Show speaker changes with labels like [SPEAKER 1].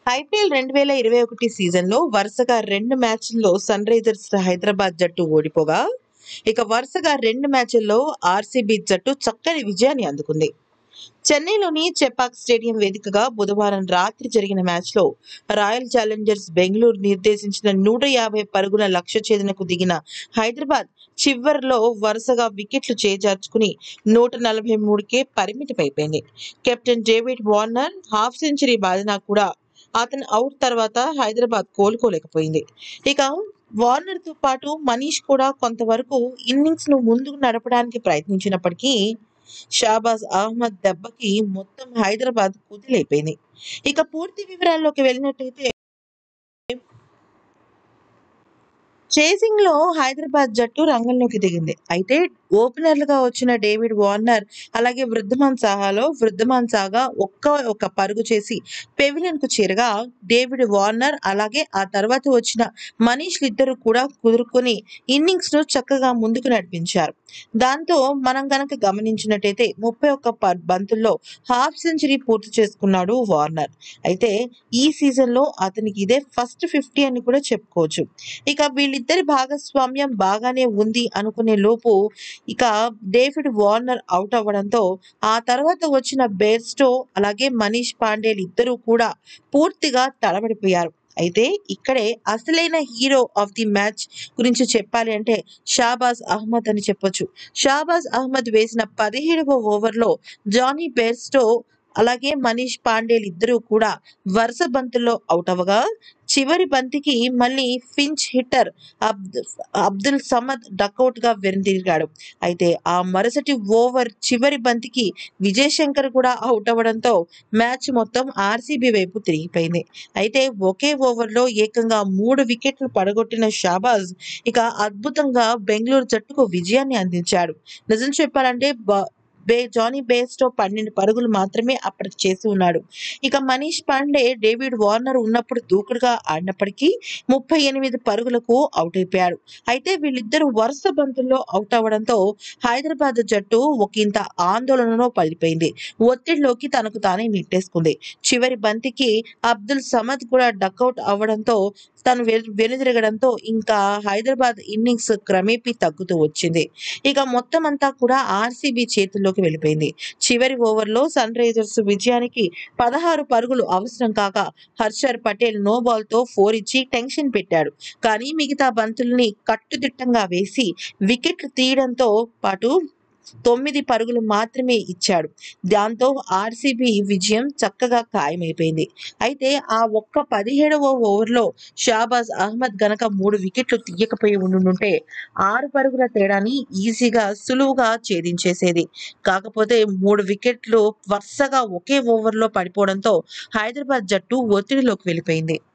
[SPEAKER 1] IPL రెండు వేల ఇరవై ఒకటి సీజన్లో వరుసగా రెండు మ్యాచ్ల్లో సన్ రైజర్స్ హైదరాబాద్ జట్టు ఓడిపోగా ఇక వరుసగా రెండు మ్యాచ్ల్లో ఆర్సీబీ జట్టు చక్కని విజయాన్ని అందుకుంది చెన్నైలోని చెపాక్ స్టేడియం వేదికగా బుధవారం రాత్రి జరిగిన మ్యాచ్లో రాయల్ ఛాలెంజర్స్ బెంగళూరు నిర్దేశించిన నూట యాభై పరుగుల లక్ష్య ఛేదనకు దిగిన హైదరాబాద్ చివర్లో వరుసగా వికెట్లు చేజార్చుకుని నూట నలభై మూడుకే పరిమితమైపోయింది captain David Warner half century బాదినా కూడా అతను అవుట్ తర్వాత హైదరాబాద్ కోలుకోలేకపోయింది ఇక వార్నర్ తో పాటు మనీష్ కూడా కొంతవరకు ఇన్నింగ్స్ ను ముందుకు నడపడానికి ప్రయత్నించినప్పటికీ షాబాజ్ అహ్మద్ దెబ్బకి మొత్తం హైదరాబాద్ కుదిలైపోయింది ఇక పూర్తి వివరాల్లోకి వెళ్ళినట్టయితే చేసింగ్ లో హైదరాబాద్ జట్టు రంగంలోకి దిగింది అయితే ఓపెనర్లుగా వచ్చిన డేవిడ్ వార్నర్ అలాగే వృద్ధమాన్ సాహాలో వృద్ధమాన్ సాగా ఒక్క ఒక పరుగు చేసి పెవిలియన్ కు చేరగా డేవిడ్ వార్నర్ అలాగే ఆ తర్వాత వచ్చిన మనీష్ ఇద్దరు కూడా కుదురుకొని ఇన్నింగ్స్ ను చక్కగా ముందుకు నడిపించారు దాంతో మనం గనక గమనించినట్టయితే ముప్పై ఒక్క ప- బంతుల్లో హాఫ్ సెంచరీ పూర్తి చేసుకున్నాడు వార్నర్ అయితే ఈ సీజన్ లో అతనికి ఇదే ఫస్ట్ ఫిఫ్టీ అని కూడా చెప్పుకోవచ్చు ఇక వీళ్ళిద్దరి భాగస్వామ్యం బాగానే ఉంది అనుకునే లోపు ఇక డేవిడ్ వార్నర్ అవుట్ అవ్వడంతో ఆ తర్వాత వచ్చిన బేర్స్టో అలాగే మనీష్ పాండేలు ఇద్దరూ కూడా పూర్తిగా తడబడిపోయారు అయితే ఇక్కడే అసలైన హీరో ఆఫ్ ది మ్యాచ్ గురించి చెప్పాలి అంటే షాబాజ్ అహ్మద్ అని చెప్పొచ్చు షాబాజ్ అహ్మద్ వేసిన పదిహేడవ ఓవర్లో జానీ బేర్స్టో అలాగే మనీష్ పాండేలు ఇద్దరూ కూడా వరుస బంతుల్లో అవుట్ అవ్వగా చివరి బంతికి మళ్ళీ pinch hitter Abdu Abdul Samad duck out గా వెనుదిరిగాడు అయితే ఆ మరుసటి ఓవర్ చివరి బంతికి విజయ్ శంకర్ కూడా అవుట్ అవ్వడంతో మ్యాచ్ మొత్తం ఆర్సీబీ వైపు తిరిగిపోయింది అయితే ఒకే ఓవర్లో ఏకంగా మూడు వికెట్లు పడగొట్టిన షాబాజ్ ఇక అద్భుతంగా బెంగళూరు జట్టుకు విజయాన్ని అందించాడు నిజం చెప్పాలంటే బ- బే జానీ బేస్టో పన్నెండు పరుగులు మాత్రమే అప్పటికి చేసి ఉన్నాడు ఇక మనీష్ పాండే డేవిడ్ వార్నర్ ఉన్నప్పుడు దూకుడుగా ఆడినప్పటికీ ముప్పై ఎనిమిది పరుగులకు అవుట్ అయిపోయాడు అయితే వీళ్ళిద్దరూ వరుస బంతుల్లో అవుట్ అవ్వడంతో హైదరాబాద్ జట్టు ఒకంత ఆందోళనలో పడిపోయింది ఒత్తిడిలోకి తనకు తానే నెట్టేసుకుంది చివరి బంతికి అబ్దుల్ సమద్ కూడా డక్అవుట్ అవ్వడంతో తను వెను- వెనుదిరగడంతో ఇంకా హైదరాబాద్ ఇన్నింగ్స్ క్రమేపీ తగ్గుతూ వచ్చింది ఇక మొత్తం అంతా కూడా ఆర్సీబీ చేతుల్లోకి వెళ్ళిపోయింది చివరి ఓవర్లో సన్ రైజర్స్ విజయానికి పదహారు పరుగులు అవసరం కాక హర్షర్ పటేల్ నో బాల్ తో ఫోర్ ఇచ్చి టెన్షన్ పెట్టాడు కానీ మిగతా బంతుల్ని కట్టుదిట్టంగా వేసి వికెట్లు తీయడంతో పాటు తొమ్మిది పరుగులు మాత్రమే ఇచ్చాడు దాంతో ఆర్సీబీ విజయం చక్కగా ఖాయమైపోయింది అయితే ఆ ఒక్క పదిహేడవ ఓవర్లో షాబాజ్ అహ్మద్ గనక మూడు వికెట్లు తీయకపోయి ఉండుంటే ఆరు పరుగుల తేడాని ఈజీగా సులువుగా ఛేదించేసేది కాకపోతే మూడు వికెట్లు వరుసగా ఒకే ఓవర్లో పడిపోవడంతో హైదరాబాద్ జట్టు ఒత్తిడిలోకి వెళ్ళిపోయింది